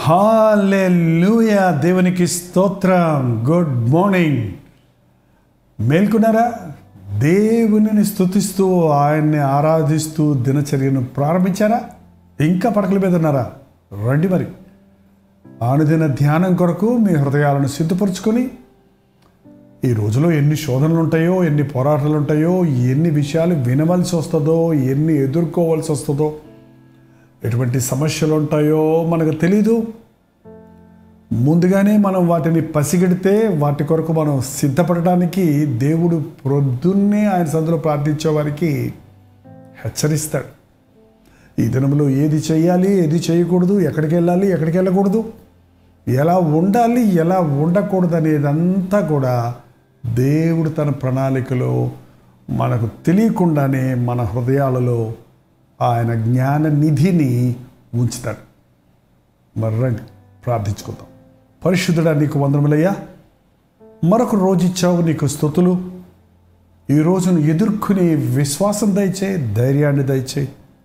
hallelujah దేవునికి స్తోత్రం good morning మేల్కొన్నారా దేవునిని స్తుతిస్తూ ఆయన్ని ఆరాధిస్తూ దినచర్యను ప్రారంభించారా ఇంకా పడకల మీద ఉన్నారా రండి మరి అనుదిన ధ్యానం కొరకు మీ హృదయాలను సిద్ధపరచుకొని ఈ రోజులో ఎన్ని శోధనలు ఉంటాయో ఎన్ని పోరాటాలు ఉంటాయో ఎన్ని విషయాలు వినవలసి వస్తుందో ఎన్ని ఎదుర్కోవాల్సి వస్తుందో ఎటువంటి సమస్యలు ఉంటాయో మనకు తెలీదు ముందుగానే మనం వాటిని పసిగడితే వాటి కొరకు మనం సిద్ధపడడానికి దేవుడు ప్రొద్దున్నే ఆయన సందులో ప్రార్థించే వారికి హెచ్చరిస్తాడు ఈ దినంలో ఏది చేయాలి ఏది చేయకూడదు ఎక్కడికి వెళ్ళాలి ఎక్కడికి వెళ్ళకూడదు ఎలా ఉండాలి ఎలా ఉండకూడదు అనేదంతా కూడా దేవుడు తన ప్రణాళికలో మనకు తెలియకుండానే మన హృదయాలలో ఆయన జ్ఞాన నిధిని ఉంచుతాడు మర్రండి ప్రార్థించుకుందాం పరిశుద్ధుడా నీకు వందనములయ్యా మరొక రోజు ఇచ్చావు నీకు స్థుతులు ఈ రోజును ఎదుర్కొనే విశ్వాసం దయచే ధైర్యాన్ని దయచే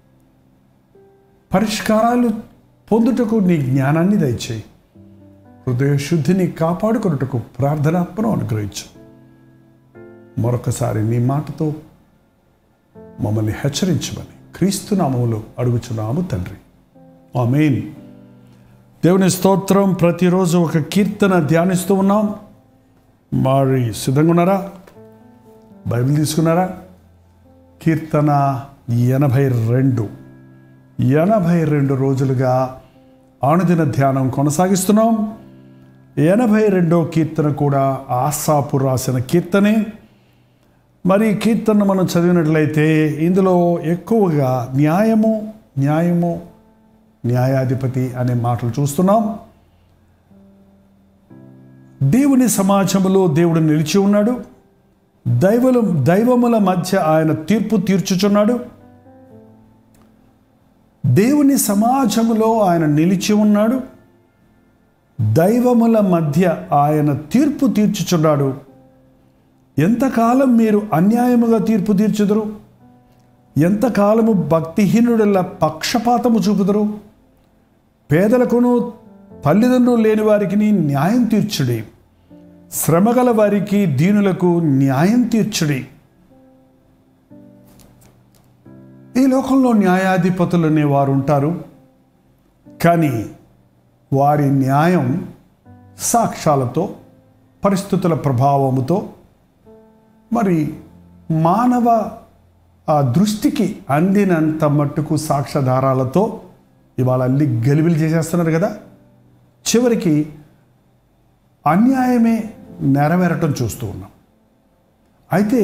పరిష్కారాలు పొందుటకు నీ జ్ఞానాన్ని దయచేయి హృదయ శుద్ధిని కాపాడుకొనుటకు ప్రార్థనాత్మను అనుగ్రహించు మరొకసారి నీ మాటతో మమ్మల్ని హెచ్చరించమని క్రీస్తు నామములో అడుగుచున్నాము తండ్రి ఆమెన్ దేవుని స్తోత్రం ప్రతిరోజు ఒక కీర్తన ధ్యానిస్తూ ఉన్నాం మరి సిద్ధంగా ఉన్నారా బైబిల్ తీసుకున్నారా కీర్తన ఎనభై రెండు ఎనభై రెండు రోజులుగా ఆనుదిన ధ్యానం కొనసాగిస్తున్నాం ఎనభై రెండో కీర్తన కూడా ఆసాపు రాసిన కీర్తనే మరి ఈ కీర్తన మనం చదివినట్లయితే ఇందులో ఎక్కువగా న్యాయము న్యాయము న్యాయాధిపతి అనే మాటలు చూస్తున్నాం దేవుని సమాజంలో దేవుడు నిలిచి ఉన్నాడు దైవలు దైవముల మధ్య ఆయన తీర్పు తీర్చుచున్నాడు దేవుని సమాజములో ఆయన నిలిచి ఉన్నాడు దైవముల మధ్య ఆయన తీర్పు తీర్చుచున్నాడు ఎంతకాలం మీరు అన్యాయముగా తీర్పు తీర్చుదురు ఎంతకాలము భక్తిహీనుడల పక్షపాతము చూపుదురు పేదలకును తల్లిదండ్రులు లేని వారికి న్యాయం తీర్చుడి శ్రమగల వారికి దీనులకు న్యాయం తీర్చుడి ఈ లోకంలో న్యాయాధిపతులు అనేవారు ఉంటారు కానీ వారి న్యాయం సాక్ష్యాలతో పరిస్థితుల ప్రభావముతో మరి మానవ ఆ దృష్టికి అందినంత మట్టుకు సాక్ష్యాధారాలతో ఇవాళ అల్లి గలిబిలి చేసేస్తున్నారు కదా చివరికి అన్యాయమే నెరవేరటం చూస్తూ ఉన్నాం అయితే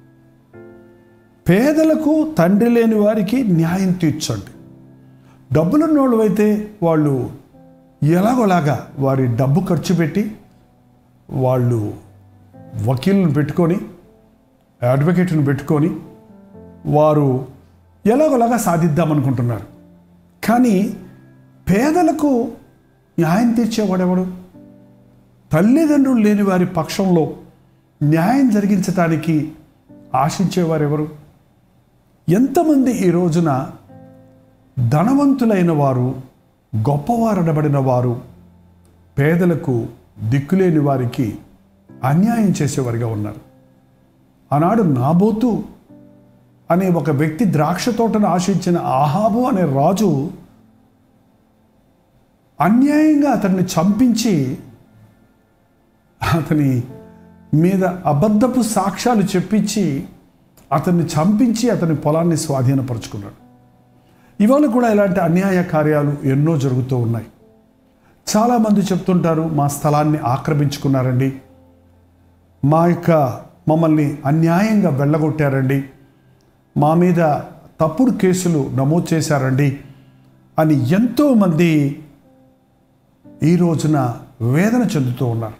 పేదలకు తండ్రి లేని వారికి న్యాయం తీర్చండి డబ్బులున్నోళ్ళు అయితే వాళ్ళు ఎలాగోలాగా వారి డబ్బు ఖర్చు పెట్టి వాళ్ళు వకీల్ని పెట్టుకొని అడ్వకేట్ని పెట్టుకొని వారు ఎలాగోలాగా సాధిద్దామనుకుంటున్నారు కానీ పేదలకు న్యాయం తీర్చేవాడెవడు తల్లిదండ్రులు లేని వారి పక్షంలో న్యాయం జరిగించటానికి ఆశించేవారెవరు ఎంతమంది ఈ రోజున ధనవంతులైన వారు గొప్పవారనబడిన వారు పేదలకు దిక్కులేని వారికి అన్యాయం చేసేవారిగా ఉన్నారు ఆనాడు నాబోతు అనే ఒక వ్యక్తి ద్రాక్ష తోటను ఆశించిన ఆహాబు అనే రాజు అన్యాయంగా అతన్ని చంపించి అతని మీద అబద్ధపు సాక్ష్యాలు చెప్పించి అతన్ని చంపించి అతని పొలాన్ని స్వాధీనపరుచుకున్నాడు ఇవాళ కూడా ఇలాంటి అన్యాయ కార్యాలు ఎన్నో జరుగుతూ ఉన్నాయి చాలామంది చెప్తుంటారు మా స్థలాన్ని ఆక్రమించుకున్నారండి మా యొక్క మమ్మల్ని అన్యాయంగా వెళ్ళగొట్టారండి మా మీద తప్పుడు కేసులు నమోదు చేశారండి అని ఎంతోమంది ఈ రోజున వేదన చెందుతూ ఉన్నారు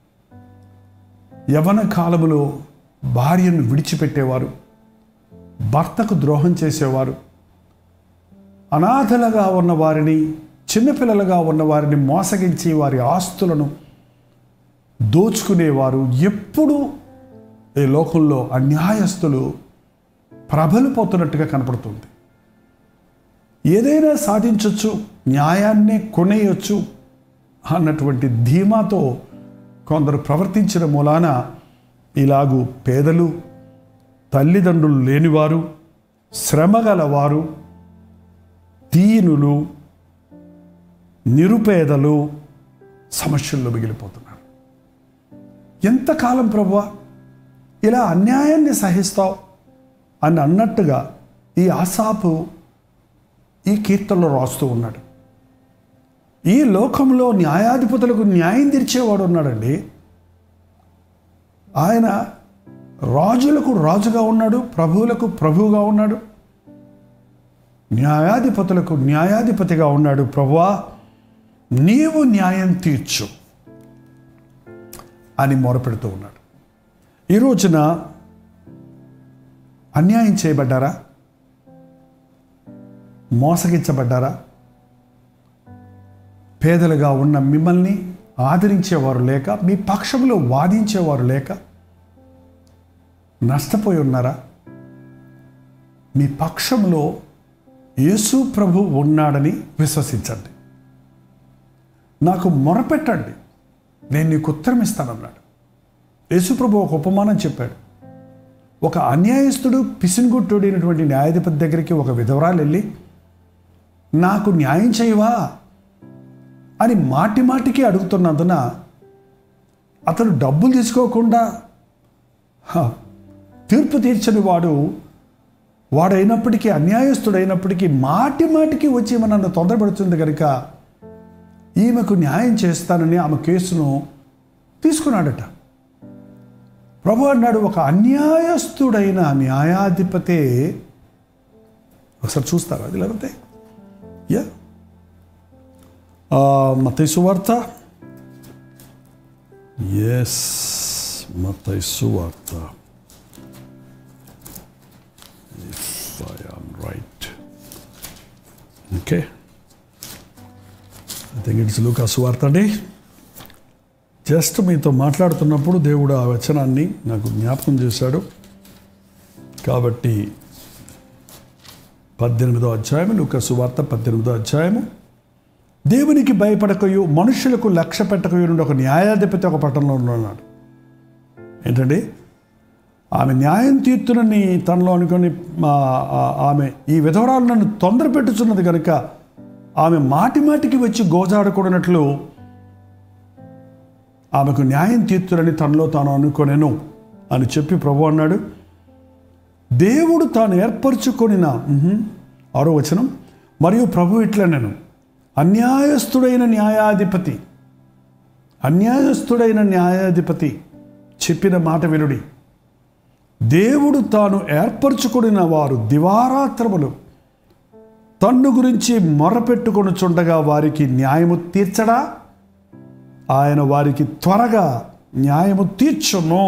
యవన కాలములో భార్యను విడిచిపెట్టేవారు భర్తకు ద్రోహం చేసేవారు అనాథలుగా ఉన్న వారిని చిన్నపిల్లలుగా ఉన్న వారిని మోసగించి వారి ఆస్తులను దోచుకునేవారు ఎప్పుడూ ఈ లోకంలో అన్యాయస్తులు ప్రబలిపోతున్నట్టుగా కనపడుతుంది ఏదైనా సాధించవచ్చు న్యాయాన్ని కొనేయొచ్చు అన్నటువంటి ధీమాతో కొందరు ప్రవర్తించిన మూలాన ఇలాగూ పేదలు తల్లిదండ్రులు లేనివారు శ్రమగలవారు దీనులు నిరుపేదలు సమస్యల్లో మిగిలిపోతున్నారు ఎంతకాలం ప్రభువా ఇలా అన్యాయాన్ని సహిస్తావు అని అన్నట్టుగా ఈ ఆసాపు ఈ కీర్తనలో రాస్తూ ఉన్నాడు ఈ లోకంలో న్యాయాధిపతులకు న్యాయం తీర్చేవాడు ఉన్నాడండి ఆయన రాజులకు రాజుగా ఉన్నాడు ప్రభువులకు ప్రభువుగా ఉన్నాడు న్యాయాధిపతులకు న్యాయాధిపతిగా ఉన్నాడు ప్రభువా నీవు న్యాయం తీర్చు అని మొరపెడుతూ ఉన్నాడు ఈ రోజున అన్యాయం చేయబడ్డారా మోసగించబడ్డారా పేదలుగా ఉన్న మిమ్మల్ని ఆదరించేవారు లేక మీ పక్షంలో వాదించేవారు లేక నష్టపోయి ఉన్నారా మీ పక్షంలో యేసు ప్రభు ఉన్నాడని విశ్వసించండి నాకు మొరపెట్టండి నేను నీకు ఉత్తరం ఇస్తానన్నాడు యేసు ప్రభు ఒక ఉపమానం చెప్పాడు ఒక అన్యాయస్తుడు పిసిన్గుట్టుడైనటువంటి న్యాయాధిపతి దగ్గరికి ఒక విధవరాలు వెళ్ళి నాకు న్యాయం చేయవా అని మాటి మాటికి అడుగుతున్నందున అతను డబ్బులు తీసుకోకుండా హ, తీర్పు తీర్చని వాడు వాడైనప్పటికీ అన్యాయస్తుడైనప్పటికీ మాటి మాటికి వచ్చి ఈమె నన్ను తొందరపడుతుంది కనుక ఈమెకు న్యాయం చేస్తానని ఆమె కేసును తీసుకున్నాడట ప్రభు అన్నాడు ఒక అన్యాయస్తుడైన న్యాయాధిపతే ఒకసారి చూస్తారా అది లేకపోతే యా మతై సువార్త ఎస్ మతై సువార్త if I am right okay I think it's Luka సువార్త అండి జస్ట్ మీతో మాట్లాడుతున్నప్పుడు దేవుడు ఆ వచనాన్ని నాకు జ్ఞాపకం చేశాడు కాబట్టి పద్దెనిమిదో అధ్యాయము లూకా సువార్త పద్దెనిమిదో అధ్యాయము దేవునికి భయపడకయు మనుషులకు లక్ష్య పెట్టకయు నుండి ఒక న్యాయాధిపతి ఒక పట్టణంలో ఉన్నాడు ఏంటండి ఆమె న్యాయం తీర్చునని తనలో అనుకొని ఆ- ఆ- ఆమె ఈ విధవరాలు నన్ను తొందర పెట్టుచున్నది కనుక ఆమె మాటి మాటికి వచ్చి గోజాడకూడనట్లు ఆమెకు న్యాయం తీర్చునని తనలో తాను అనుకొనెను అని చెప్పి ప్రభు అన్నాడు దేవుడు తాను ఏర్పరచుకొనిన మ్హూ, ఆరో వచనం మరియు ప్రభు ఇట్లనెను అన్యాయస్థుడైన న్యాయాధిపతి అన్యాయస్థుడైన న్యాయాధిపతి చెప్పిన మాట వినుడి దేవుడు తాను ఏర్పరచుకొనిన వారు దివారాత్రములు తన్ను గురించి మొరపెట్టుకొని చుండగా వారికి న్యాయము తీర్చడా ఆయన వారికి త్వరగా న్యాయము తీర్చును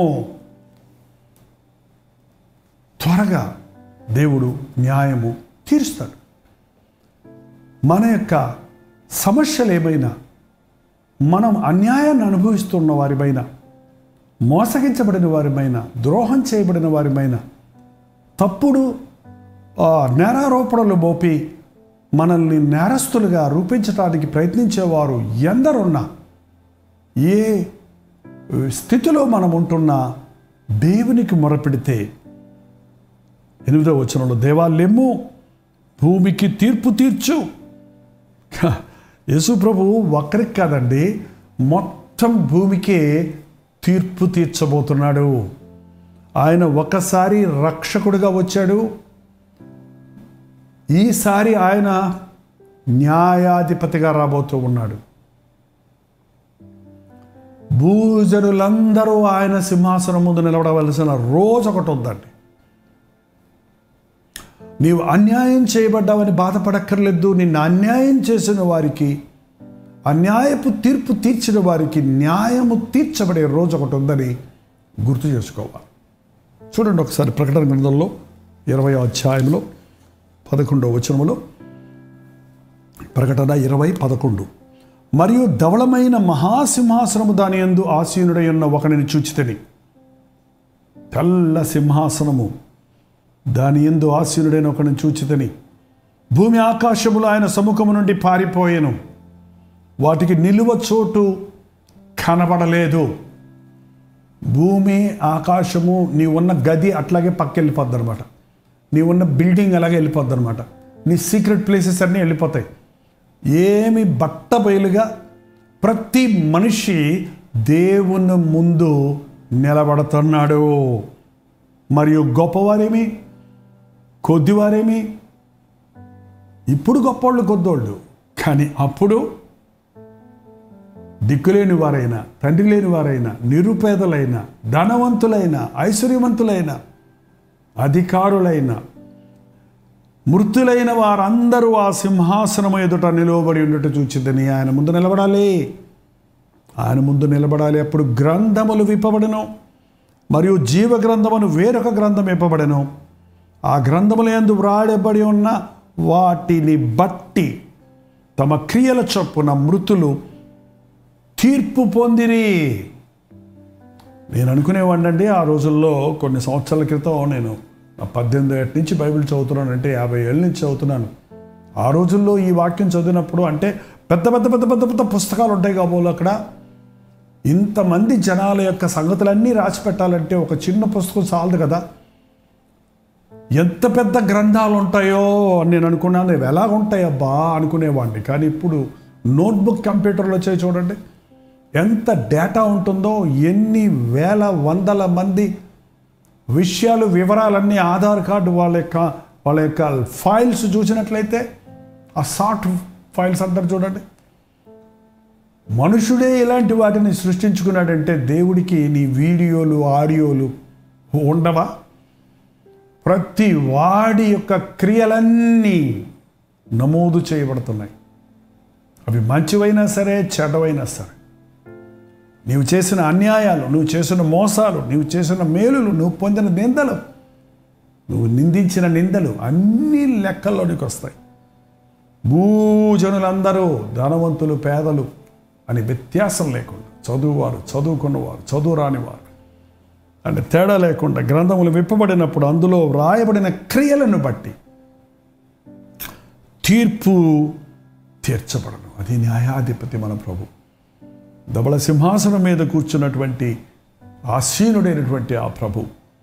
త్వరగా దేవుడు న్యాయము తీరుస్తాడు మన యొక్క సమస్యలు ఏమైనా మనం అన్యాయాన్ని అనుభవిస్తున్న వారిపైన మోసగించబడిన వారిపైన ద్రోహం చేయబడిన వారిపైన తప్పుడు ఆ, నేరారోపణలు మోపి మనల్ని నేరస్తులుగా రూపించడానికి ప్రయత్నించేవారు ఎందరున్నా ఏ స్థితిలో మనం ఉంటున్నా దేవునికి మొరపెడితే ఎనిమిదో వచనంలో దేవాలెమ్ము భూమికి తీర్పు తీర్చు హ, యేసు ప్రభు ఒక్కరికి కాదండి మొత్తం భూమికే తీర్పు తీర్చబోతున్నాడు ఆయన ఒకసారి రక్షకుడిగా వచ్చాడు ఈసారి ఆయన న్యాయాధిపతిగా రాబోతూ ఉన్నాడు భూజనులందరూ ఆయన సింహాసనం ముందు నిలబడవలసిన రోజు ఒకటి ఉందండి నీవు అన్యాయం చేయబడ్డావని బాధపడక్కర్లేదు నిన్ను అన్యాయం చేసిన వారికి అన్యాయపు తీర్పు తీర్చిన వారికి న్యాయము తీర్చబడే రోజు ఒకటి ఉందని గుర్తు చేసుకోవాలి చూడండి ఒకసారి ప్రకటన గ్రంథంలో ఇరవై అధ్యాయంలో పదకొండవ వచనములో ప్రకటన ఇరవై పదకొండు మరియు ధవళమైన మహాసింహాసనము దాని యందు ఆసీనుడై ఉన్న ఒకనిని చూచితని తెల్ల సింహాసనము దాని ఎందు ఆసీనుడైన ఒకరిని చూచితని భూమి ఆకాశములు ఆయన సముఖము నుండి పారిపోయెను వాటికి నిలువ చోటు కనబడలేదు భూమి ఆకాశము నీ ఉన్న గది అట్లాగే పక్క వెళ్ళిపోద్ది అనమాట నీ ఉన్న బిల్డింగ్ అలాగే వెళ్ళిపోద్ది అనమాట నీ సీక్రెట్ ప్లేసెస్ అన్నీ వెళ్ళిపోతాయి ఏమి బట్ట బయలుగా ప్రతి మనిషి దేవుని ముందు నిలబడుతున్నాడు మరియు గొప్పవారేమి కొద్దివారేమి ఇప్పుడు గొప్పోళ్ళు కొద్దోళ్ళు కానీ అప్పుడు దిక్కులేని వారైనా తండ్రి లేని వారైనా నిరుపేదలైన ధనవంతులైన ఐశ్వర్యవంతులైన అధికారులైన మృతులైన వారందరూ ఆ సింహాసనం ఎదుట నిలువబడి ఉండటం చూచిందని ఆయన ముందు నిలబడాలి ఆయన ముందు నిలబడాలి అప్పుడు గ్రంథములు విప్పబడను మరియు జీవ గ్రంథమును వేరొక గ్రంథం ఇప్పబడను ఆ గ్రంథముల యందు వ్రాయబడి ఉన్న వాటిని బట్టి తమ క్రియల చొప్పున మృతులు తీర్పు పొందిరి నేను అనుకునేవాడినండి ఆ రోజుల్లో కొన్ని సంవత్సరాల క్రితం నేను నా పద్దెనిమిది ఏటి నుంచి బైబిల్ చదువుతున్నాను అంటే యాభై ఏళ్ళ నుంచి చదువుతున్నాను ఆ రోజుల్లో ఈ వాక్యం చదివినప్పుడు అంటే పెద్ద పెద్ద పెద్ద పెద్ద పెద్ద పుస్తకాలు ఉంటాయి కాబోలు అక్కడ ఇంతమంది జనాల యొక్క సంగతులన్నీ రాసి పెట్టాలంటే ఒక చిన్న పుస్తకం చాలదు కదా ఎంత పెద్ద గ్రంథాలు ఉంటాయో అని నేను అనుకున్నాను ఇవి ఎలా ఉంటాయబ్బా అనుకునేవాడిని కానీ ఇప్పుడు నోట్బుక్ కంప్యూటర్లు వచ్చాయి చూడండి ఎంత డేటా ఉంటుందో ఎన్ని వేల వందల మంది విషయాలు వివరాలన్నీ ఆధార్ కార్డు వాళ్ళ యొక్క వాళ్ళ యొక్క ఫైల్స్ చూసినట్లయితే ఆ సాఫ్ట్ ఫైల్స్ అంటారు చూడండి మనుషుడే ఇలాంటి వాటిని సృష్టించుకున్నాడంటే దేవుడికి నీ వీడియోలు ఆడియోలు ఉండవా ప్రతి వాడి యొక్క క్రియలన్నీ నమోదు చేయబడుతున్నాయి అవి మంచివైనా సరే చెడ్డవైనా సరే నీవు చేసిన అన్యాయాలు నువ్వు చేసిన మోసాలు నువ్వు చేసిన మేలులు నువ్వు పొందిన నిందలు నువ్వు నిందించిన నిందలు అన్ని లెక్కల్లోనికి వస్తాయి భూజనులందరూ ధనవంతులు పేదలు అని వ్యత్యాసం లేకుండా చదువువారు చదువుకున్నవారు చదువు రానివారు అంటే తేడా లేకుండా గ్రంథములు విప్పబడినప్పుడు అందులో వ్రాయబడిన క్రియలను బట్టి తీర్పు తీర్చబడను అది న్యాయాధిపతి మన ప్రభు దబల సింహాసనం మీద కూర్చున్నటువంటి ఆసీనుడైనటువంటి ఆ ప్రభు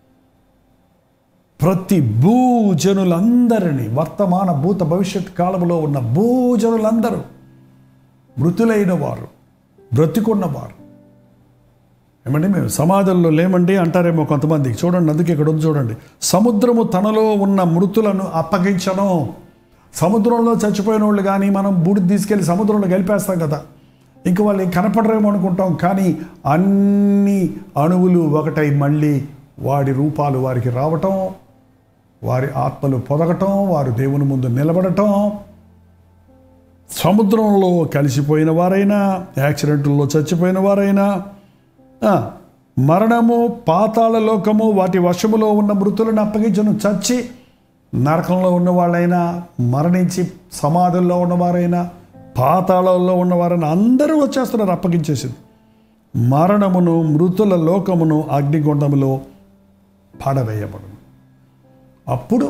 ప్రతి భూజనులందరినీ వర్తమాన భూత భవిష్యత్ కాలంలో ఉన్న భూజనులందరూ మృతులైన వారు బ్రతికున్నవారు ఏమండి మేము సమాధంలో లేమండి అంటారేమో కొంతమందికి చూడండి అందుకే ఇక్కడ ఉంది చూడండి సముద్రము తనలో ఉన్న మృతులను అప్పగించను సముద్రంలో చచ్చిపోయిన వాళ్ళు కానీ మనం బూడిద తీసుకెళ్ళి సముద్రంలో గెలిపేస్తాం కదా ఇంక వాళ్ళు కనపడరేమో అనుకుంటాం కానీ అన్ని అణువులు ఒకటై మళ్ళీ వాడి రూపాలు వారికి రావటం వారి ఆత్మలు పొదగటం వారు దేవుని ముందు నిలబడటం సముద్రంలో కలిసిపోయిన వారైనా యాక్సిడెంట్లో చచ్చిపోయిన వారైనా ఆ, మరణము పాతాళ లోకము వాటి వశములో ఉన్న మృతులను అప్పగించను చచ్చి నరకంలో ఉన్న వాళ్ళైనా మరణించి సమాధుల్లో ఉన్నవారైనా పాతాళంలో ఉన్నవారైనా అందరూ వచ్చేస్తున్నారు అప్పగించేసింది మరణమును మృతుల లోకమును అగ్నిగుండములో పడవేయబడును అప్పుడు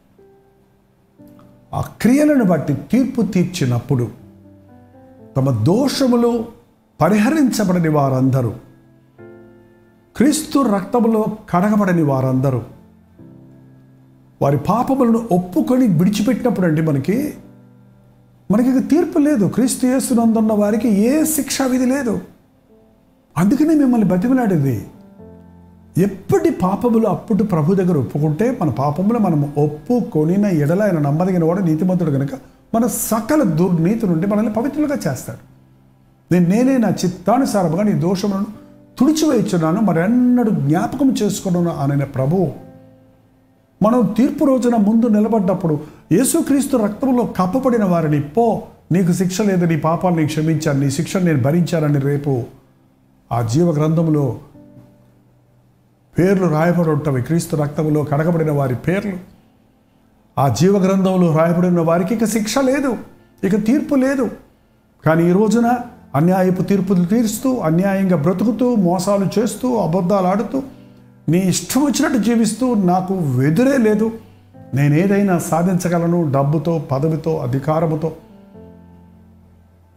ఆ క్రియలను బట్టి తీర్పు తీర్చినప్పుడు తమ దోషములు పరిహరించబడని వారందరూ క్రీస్తు రక్తములో కడగబడని వారందరూ వారి పాపములను ఒప్పుకొని విడిచిపెట్టినప్పుడు అండి మనకి మనకి ఇక తీర్పు లేదు క్రీస్తు యేసునందున్న వారికి ఏ శిక్షా విధి లేదు అందుకనే మిమ్మల్ని బతిమలాడేది ఎప్పటి పాపములు అప్పుడు ప్రభు దగ్గర ఒప్పుకుంటే మన పాపములు మనం ఒప్పుకొనిన ఎడల ఆయన నమ్మదగిన వాడు నీతిమంతుడు కనుక మన సకల దుర్నీతి నుండి మనల్ని పవిత్రులుగా చేస్తాడు నేను నేనే నా చిత్తానుసారముగా నీ దోషములను తుడిచివేయించున్నాను మరెన్నడూ జ్ఞాపకం చేసుకున్నాను అనే ప్రభువు మనం తీర్పు రోజున ముందు నిలబడ్డప్పుడు యేసుక్రీస్తు రక్తంలో కప్పబడిన వారిని పో నీకు శిక్ష లేదు నీ పాపాన్ని క్షమించాను నీ శిక్షను నేను భరించానని రేపు ఆ జీవ గ్రంథంలో పేర్లు రాయబడి ఉంటవి క్రీస్తు రక్తంలో కడగబడిన వారి పేర్లు ఆ జీవ గ్రంథంలో రాయబడిన వారికి ఇక శిక్ష లేదు ఇక తీర్పు లేదు కానీ ఈ రోజున అన్యాయపు తీర్పులు తీరుస్తూ అన్యాయంగా బ్రతుకుతూ మోసాలు చేస్తూ అబద్ధాలు ఆడుతూ నీ ఇష్టం వచ్చినట్టు జీవిస్తూ నాకు వెదురే లేదు నేను ఏదైనా సాధించగలను డబ్బుతో పదవితో అధికారముతో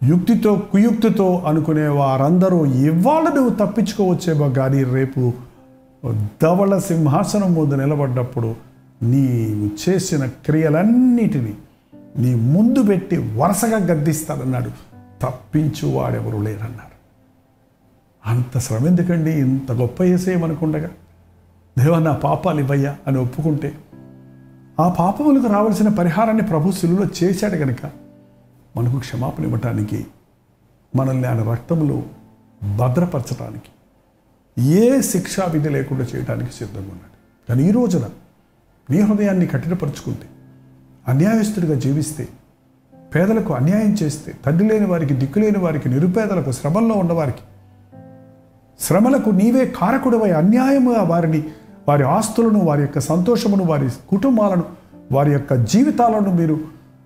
యుక్తితో కుయుక్తితో అనుకునే వారందరూ ఇవాళ నువ్వు తప్పించుకోవచ్చేమో కానీ రేపు ధవళ సింహాసనం ముందు నిలబడ్డప్పుడు నీవు చేసిన క్రియలన్నిటినీ నీ ముందు పెట్టి వరుసగా గద్దిస్తాడన్నాడు తప్పించు వాడెవరు లేరన్నాడు అంత శ్రమ ఎందుకండి ఇంత గొప్ప ఏసేయమనుకుండగా దేవా నా పాపాలు ఇవ్వయ్యా అని ఒప్పుకుంటే ఆ పాపములకు రావాల్సిన పరిహారాన్ని ప్రభు శిలువలో చేశాడు కనుక మనకు క్షమాపణ ఇవ్వటానికి మనల్ని ఆయన రక్తంలో భద్రపరచడానికి ఏ శిక్షా విధి లేకుండా చేయడానికి సిద్ధంగా ఉన్నాడు కానీ ఈ రోజున నీ హృదయాన్ని కఠినపరుచుకుంటే అన్యాయస్తుడిగా జీవిస్తే పేదలకు అన్యాయం చేస్తే తండ్రి లేని వారికి దిక్కు లేని వారికి నిరుపేదలకు శ్రమల్లో ఉన్నవారికి శ్రమలకు నీవే కారకుడవై అన్యాయముగా వారిని వారి ఆస్తులను వారి యొక్క సంతోషమును వారి కుటుంబాలను వారి యొక్క జీవితాలను మీరు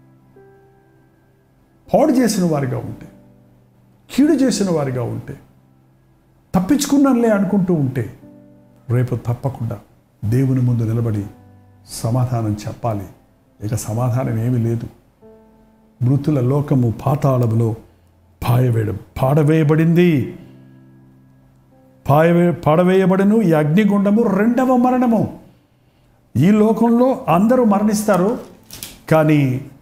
పాడు చేసిన వారిగా ఉంటే కీడు చేసిన వారిగా ఉంటే తప్పించుకున్నానులే అనుకుంటూ ఉంటే రేపు తప్పకుండా దేవుని ముందు నిలబడి సమాధానం చెప్పాలి ఇక సమాధానం ఏమీ లేదు మృతుల లోకము పాతాళములో పాయవేయ పాడవేయబడింది పాయవే పాడవేయబడను ఈ అగ్నిగుండము రెండవ మరణము ఈ లోకంలో అందరూ మరణిస్తారు కానీ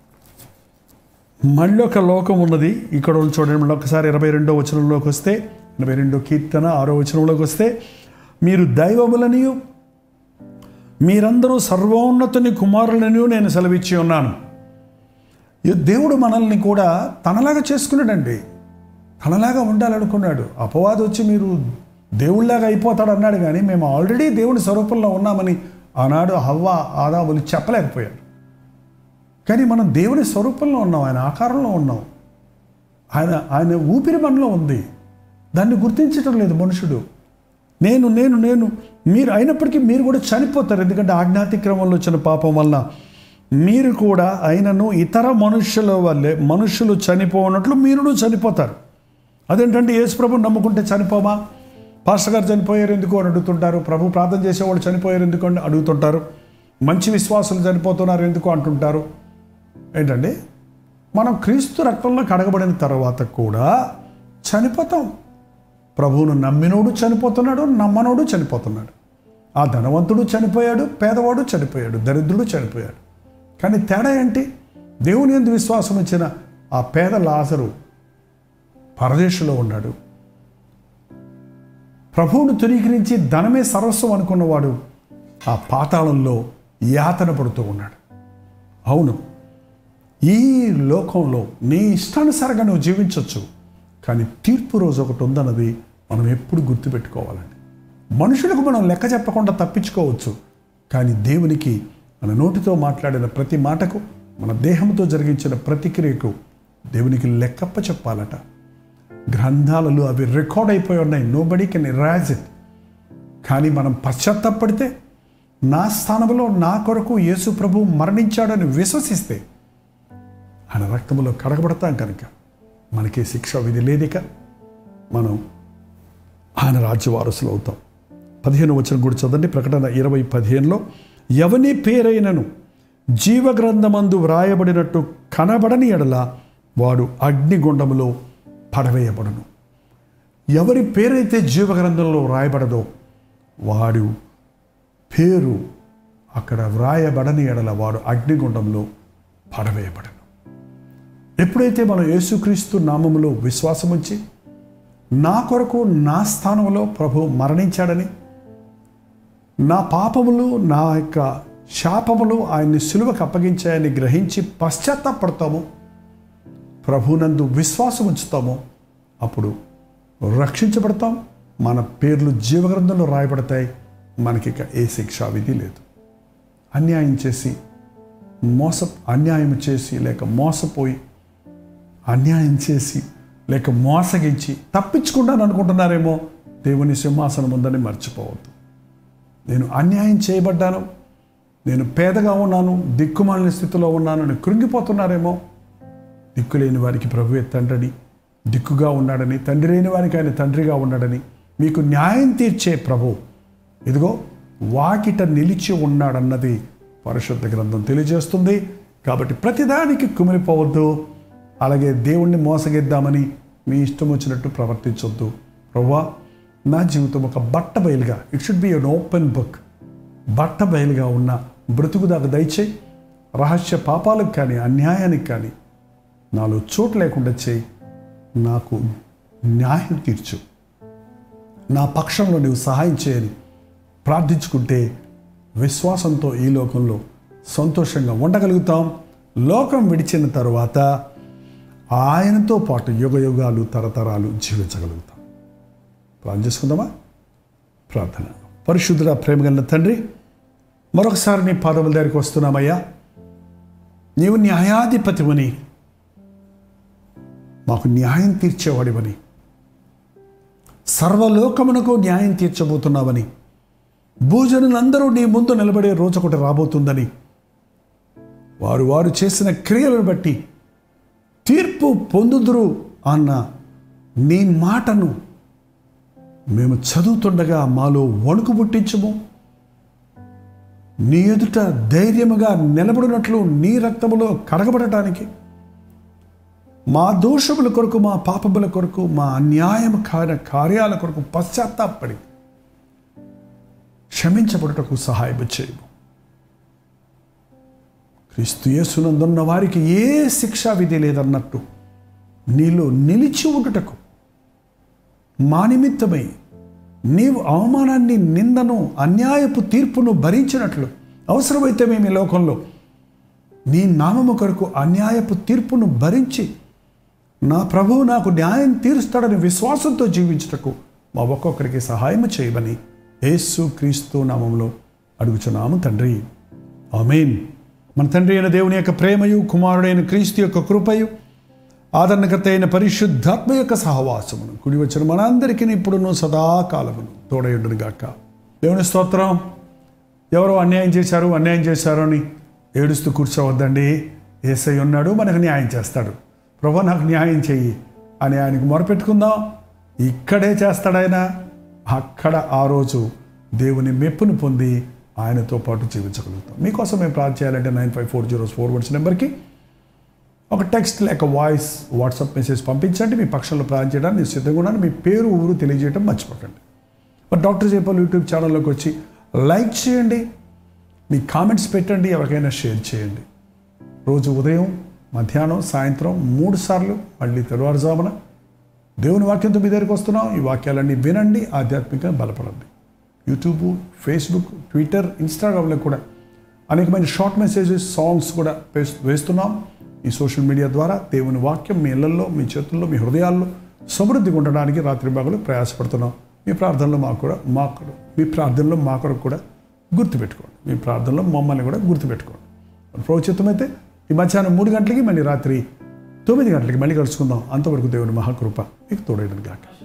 మళ్ళీ ఒక లోకం ఉన్నది ఇక్కడ ఉన్న చూడండి మళ్ళీ ఒకసారి ఇరవై రెండో వచనంలోకి వస్తే ఇరవై రెండో కీర్తన ఆరో వచనంలోకి వస్తే మీరు దైవములనియు మీరందరూ సర్వోన్నతుని కుమారులని నేను సెలవిచ్చి ఉన్నాను ఈ దేవుడు మనల్ని కూడా తనలాగా చేసుకున్నాడండి తనలాగా ఉండాలనుకున్నాడు అపవాదం వచ్చి మీరు దేవుళ్ళలాగా అయిపోతాడు అన్నాడు కానీ మేము ఆల్రెడీ దేవుని స్వరూపంలో ఉన్నామని ఆనాడు హవ్వ ఆదాములు చెప్పలేకపోయాడు కానీ మనం దేవుని స్వరూపంలో ఉన్నాం ఆయన ఆకారంలో ఉన్నాం ఆయన ఆయన ఊపిరి మనలో ఉంది దాన్ని గుర్తించడం లేదు మనుషుడు నేను నేను నేను మీరు అయినప్పటికీ మీరు కూడా చనిపోతారు ఎందుకంటే ఆజ్ఞాతిక్రమంలో వచ్చిన పాపం వల్ల మీరు కూడా అయినను ఇతర మనుషుల వల్లే మనుషులు చనిపోనట్లు మీరును చనిపోతారు అదేంటంటే యేసు ప్రభు నమ్ముకుంటే చనిపోమా పాస్టర్ గారు చనిపోయారు ఎందుకు అని అడుగుతుంటారు ప్రభు ప్రార్థన చేసేవాళ్ళు చనిపోయారు ఎందుకు అని అడుగుతుంటారు మంచి విశ్వాసులు చనిపోతున్నారు ఎందుకు అంటుంటారు ఏంటండి మనం క్రీస్తు రక్తంలో కడగబడిన తర్వాత కూడా చనిపోతాం ప్రభువును నమ్మినోడు చనిపోతున్నాడు నమ్మనోడు చనిపోతున్నాడు ఆ ధనవంతుడు చనిపోయాడు పేదవాడు చనిపోయాడు దరిద్రుడు చనిపోయాడు కానీ తేడా ఏంటి దేవుని ఎందు విశ్వాసం ఇచ్చిన ఆ పేద లాజరు పరదేశంలో ఉన్నాడు ప్రభువును తునీకరించి ధనమే సర్వస్వం అనుకున్నవాడు ఆ పాతాళంలో యాతన పడుతూ ఉన్నాడు అవును ఈ లోకంలో నీ ఇష్టానుసారంగా నువ్వు జీవించవచ్చు కానీ తీర్పు రోజు ఒకటి ఉందన్నది మనం ఎప్పుడు గుర్తుపెట్టుకోవాలండి మనుషులకు మనం లెక్క చెప్పకుండా తప్పించుకోవచ్చు కానీ దేవునికి మన నోటితో మాట్లాడిన ప్రతి మాటకు మన దేహంతో జరిగించిన ప్రతిక్రియకు దేవునికి లెక్కప్ప చెప్పాలట గ్రంథాలలో అవి రికార్డ్ అయిపోయి ఉన్నాయి nobody can erase it కానీ మనం పశ్చాత్తపడితే నా స్థానంలో నా కొరకు యేసు ప్రభు మరణించాడని విశ్వసిస్తే ఆయన రక్తంలో కడగబడతాం కనుక మనకి శిక్ష విధి లేదిక మనం ఆయన రాజ్య వారసులు అవుతాం పదిహేను వచ్చిన కూడా చదవండి ప్రకటన ఇరవై పదిహేనులో ఎవని పేరైనను జీవగ్రంథమందు వ్రాయబడినట్టు కనబడని ఎడల వాడు అగ్నిగుండములో పడవేయబడను ఎవరి పేరైతే జీవగ్రంథంలో వ్రాయబడదో వాడు పేరు అక్కడ వ్రాయబడని ఎడల వాడు అగ్నిగుండంలో పడవేయబడను ఎప్పుడైతే మనం యేసుక్రీస్తు నామములో విశ్వాసం ఉంచి నా కొరకు నా స్థానంలో ప్రభు మరణించాడని నా పాపములు నా యొక్క శాపములు ఆయన్ని సులువకు అప్పగించాయని గ్రహించి పశ్చాత్తాపడతాము ప్రభునందు విశ్వాసం ఉంచుతామో అప్పుడు రక్షించబడతాం మన పేర్లు జీవగ్రంథంలో రాయబడతాయి మనకిక ఏ శిక్షా విధి లేదు అన్యాయం చేసి మోస అన్యాయం చేసి లేక మోసపోయి అన్యాయం చేసి లేక మోసగించి తప్పించుకుంటాను అనుకుంటున్నారేమో దేవుని సింహాసనం ఉందని మర్చిపోవద్దు నేను అన్యాయం చేయబడ్డాను నేను పేదగా ఉన్నాను దిక్కుమాలిన స్థితిలో ఉన్నాను అని కృంగిపోతున్నారేమో దిక్కు లేని వారికి ప్రభువే తండ్రిని దిక్కుగా ఉన్నాడని తండ్రి లేని వారికి ఆయన తండ్రిగా ఉన్నాడని మీకు న్యాయం తీర్చే ప్రభు ఇదిగో వాకిట నిలిచి ఉన్నాడన్నది పరిశుద్ధ గ్రంథం తెలియజేస్తుంది కాబట్టి ప్రతిదానికి కుమిలిపోవద్దు అలాగే దేవుణ్ణి మోసగిద్దామని మీ ఇష్టం వచ్చినట్టు ప్రవర్తించొద్దు ప్రవ్వా నా జీవితం ఒక బట్ట బయలుగా it should be an open book బట్ట బయలుగా ఉన్న బ్రతుకు దాకా దయచేయి రహస్య పాపాలకు కానీ అన్యాయానికి కానీ నాలో చోటు లేకుండా చేయి నాకు న్యాయం తీర్చు నా పక్షంలో నువ్వు సహాయం చేయని ప్రార్థించుకుంటే విశ్వాసంతో ఈ లోకంలో సంతోషంగా ఉండగలుగుతాం లోకం విడిచిన తరువాత ఆయనతో పాటు యుగ యుగాలు తరతరాలు జీవించగలుగుతాం ప్రార్థన చేసుకుందామా ప్రార్థన పరిశుద్ధుడ ప్రేమగల తండ్రి మరొకసారి నీ పాదముల దగ్గరికి వస్తున్నామయ్యా నీవు న్యాయాధిపతివని మాకు న్యాయం తీర్చేవాడివని సర్వలోకమునకు న్యాయం తీర్చబోతున్నావని భూజనులందరూ నీ ముందు నిలబడే రోజు ఒకటి రాబోతుందని వారు వారు చేసిన క్రియలను బట్టి తీర్పు పొందుదురు అన్న నీ మాటను మేము చదువుతుండగా మాలో వణుకు పుట్టించము నీ ఎదుట ధైర్యముగా నిలబడినట్లు నీ రక్తములో కడగబడటానికి మా దోషముల కొరకు మా పాపముల కొరకు మా అన్యాయం కార్య కార్యాల కొరకు పశ్చాత్తాపడి క్షమించబడుటకు సహాయం చేయము క్రీస్తు యేసునందున్న వారికి ఏ శిక్షా విధి లేదన్నట్టు నీలో నిలిచి ఉండుటకు మా నిమిత్తమై నీవు అవమానాన్ని నిందను అన్యాయపు తీర్పును భరించినట్లు అవసరమైతే మేము ఈ లోకంలో నీ నామము కొరకు అన్యాయపు తీర్పును భరించి నా ప్రభువు నాకు న్యాయం తీరుస్తాడని విశ్వాసంతో జీవించుటకు మా ఒక్కొక్కరికి సహాయం చేయమని యేసు క్రీస్తు నామంలో అడుగుచున్నాము తండ్రి ఆమెన్ మన తండ్రి అయిన దేవుని యొక్క ప్రేమయు కుమారుడైన క్రీస్తు యొక్క కృపయు ఆదరణకర్త అయిన పరిశుద్ధాత్మ యొక్క సహవాసమును కుడి వచ్చిన మనందరికీ ఇప్పుడును సదాకాలమును తోడయుండును గాక దేవుని స్తోత్రం ఎవరో అన్యాయం చేశారు అన్యాయం చేశారు అని ఏడుస్తూ కూర్చోవద్దండి ఏసై ఉన్నాడు మనకు న్యాయం చేస్తాడు ప్రభు నాకు న్యాయం చెయ్యి అని ఆయనకు మొరపెట్టుకుందాం ఇక్కడే చేస్తాడాయన అక్కడ ఆ రోజు దేవుని మెప్పును పొంది ఆయనతో పాటు జీవించగలుగుతాం మీకోసం మేము ప్రార్థన చేయాలంటే nine five four zero four words నెంబర్కి ఒక టెక్స్ట్ లేక వాయిస్ వాట్సాప్ మెసేజ్ పంపించండి మీ పక్షంలో ప్రార్థన చేయడానికి నేను సిద్ధంగా ఉన్నాను మీ పేరు ఊరు తెలియజేయడం మర్చిపోకండి మరి డాక్టర్ జైపాల్ యూట్యూబ్ ఛానల్లోకి వచ్చి లైక్ చేయండి మీ కామెంట్స్ పెట్టండి ఎవరికైనా షేర్ చేయండి రోజు ఉదయం మధ్యాహ్నం సాయంత్రం మూడు సార్లు మళ్ళీ తెల్లవారుజామున దేవుని వాక్యంతో మీ దగ్గరికి వస్తున్నాం ఈ వాక్యాలన్నీ వినండి ఆధ్యాత్మికంగా బలపడండి యూట్యూబ్ ఫేస్బుక్ ట్విట్టర్ ఇన్స్టాగ్రామ్లో కూడా అనేకమైన షార్ట్ మెసేజెస్ సాంగ్స్ కూడా వేస్- వేస్తున్నాం ఈ సోషల్ మీడియా ద్వారా దేవుని వాక్యం మీ ఇళ్లలో మీ చేతుల్లో మీ హృదయాల్లో సమృద్ధిగా ఉండడానికి రాత్రి భాగంలో ప్రయాసపడుతున్నాం మీ ప్రార్థనలో మాకు కూడా మాకు మీ ప్రార్థనలో మా కొరకు కూడా గుర్తుపెట్టుకోండి మీ ప్రార్థనలో మమ్మల్ని కూడా గుర్తుపెట్టుకోండి ప్రోచితమైతే ఈ మధ్యాహ్నం మూడు గంటలకి మళ్ళీ రాత్రి తొమ్మిది గంటలకి మళ్ళీ కలుసుకుందాం అంతవరకు దేవుని మహాకృప మీకు తోడైన గాక